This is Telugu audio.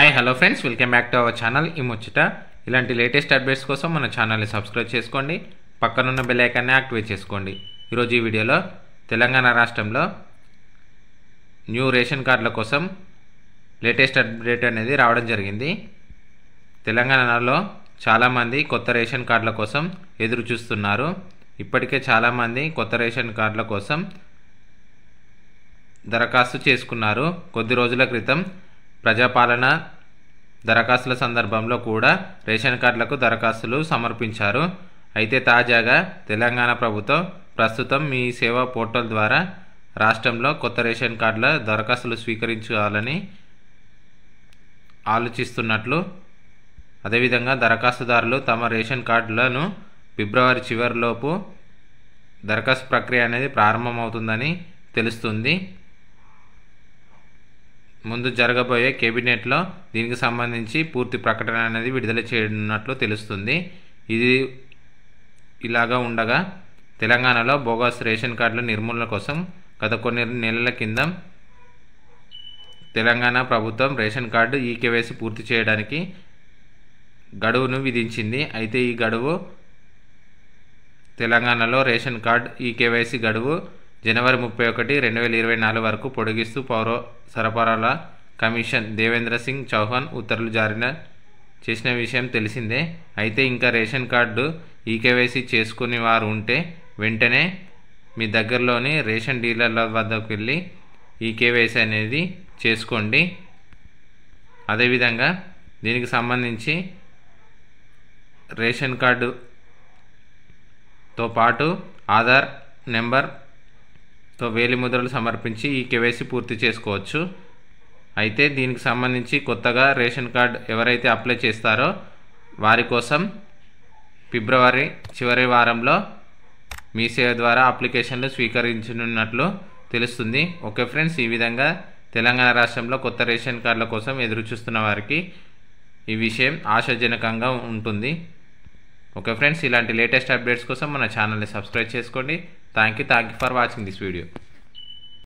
hi hello friends welcome back to our channel ఈ ముచ్చట ఇలాంటి లేటెస్ట్ అప్డేట్స్ కోసం మన ఛానల్ని సబ్స్క్రైబ్ చేసుకోండి పక్కనున్న బెల్ ఐకాన్ని యాక్టివేట్ చేసుకోండి ఈరోజు ఈ వీడియోలో తెలంగాణ రాష్ట్రంలో న్యూ రేషన్ కార్డుల కోసం లేటెస్ట్ అప్డేట్ అనేది రావడం జరిగింది తెలంగాణలో చాలామంది కొత్త రేషన్ కార్డుల కోసం ఎదురు చూస్తున్నారు ఇప్పటికే చాలామంది కొత్త రేషన్ కార్డుల కోసం దరఖాస్తు చేసుకున్నారు కొద్ది రోజుల క్రితం ప్రజాపాలన దరఖాస్తుల సందర్భంలో కూడా రేషన్ కార్డులకు దరఖాస్తులు సమర్పించారు అయితే తాజాగా తెలంగాణ ప్రభుత్వం ప్రస్తుతం మీ సేవా పోర్టల్ ద్వారా రాష్ట్రంలో కొత్త రేషన్ కార్డుల దరఖాస్తులు స్వీకరించాలని ఆలోచిస్తున్నట్లు అదేవిధంగా దరఖాస్తుదారులు తమ రేషన్ కార్డులను ఫిబ్రవరి చివరిలోపు దరఖాస్తు ప్రక్రియ అనేది ప్రారంభమవుతుందని తెలుస్తుంది ముందు జరగబోయే కేబినెట్లో దీనికి సంబంధించి పూర్తి ప్రకటన అనేది విడుదల చేయనున్నట్లు తెలుస్తుంది ఇది ఇలాగా ఉండగా తెలంగాణలో బోగస్ రేషన్ కార్డుల నిర్మూలన కోసం గత కొన్ని నెలల కింద తెలంగాణ ప్రభుత్వం రేషన్ కార్డు ఈకేవైసీ పూర్తి చేయడానికి గడువును విధించింది అయితే ఈ గడువు తెలంగాణలో రేషన్ కార్డ్ ఈకేవైసీ గడువు జనవరి ముప్పై ఒకటి రెండు వేల ఇరవై నాలుగు వరకు పొడిగిస్తూ పౌర సరఫరాల కమిషన్ దేవేంద్ర సింగ్ చౌహాన్ ఉత్తర్వులు జారీ చేసిన విషయం తెలిసిందే అయితే ఇంకా రేషన్ కార్డు ఈకేవైసీ చేసుకుని వారు ఉంటే వెంటనే మీ దగ్గరలోని రేషన్ డీలర్ల వద్దకు వెళ్ళి ఈకేవైసీ అనేది చేసుకోండి అదేవిధంగా దీనికి సంబంధించి రేషన్ కార్డుతో పాటు ఆధార్ నెంబర్తో వేలిముద్రలు సమర్పించి ఈ కేవైసీ పూర్తి చేసుకోవచ్చు అయితే దీనికి సంబంధించి కొత్తగా రేషన్ కార్డ్ ఎవరైతే అప్లై చేస్తారో వారి కోసం ఫిబ్రవరి చివరి వారంలో మీ సేవ ద్వారా అప్లికేషన్లు స్వీకరించనున్నట్లు తెలుస్తుంది ఓకే ఫ్రెండ్స్ ఈ విధంగా తెలంగాణ రాష్ట్రంలో కొత్త రేషన్ కార్డుల కోసం ఎదురు చూస్తున్న వారికి ఈ విషయం ఆశాజనకంగా ఉంటుంది ఓకే ఫ్రెండ్స్ ఇలాంటి లేటెస్ట్ అప్డేట్స్ కోసం మన ఛానల్ని సబ్స్క్రైబ్ చేసుకోండి thank you thank you for watching this video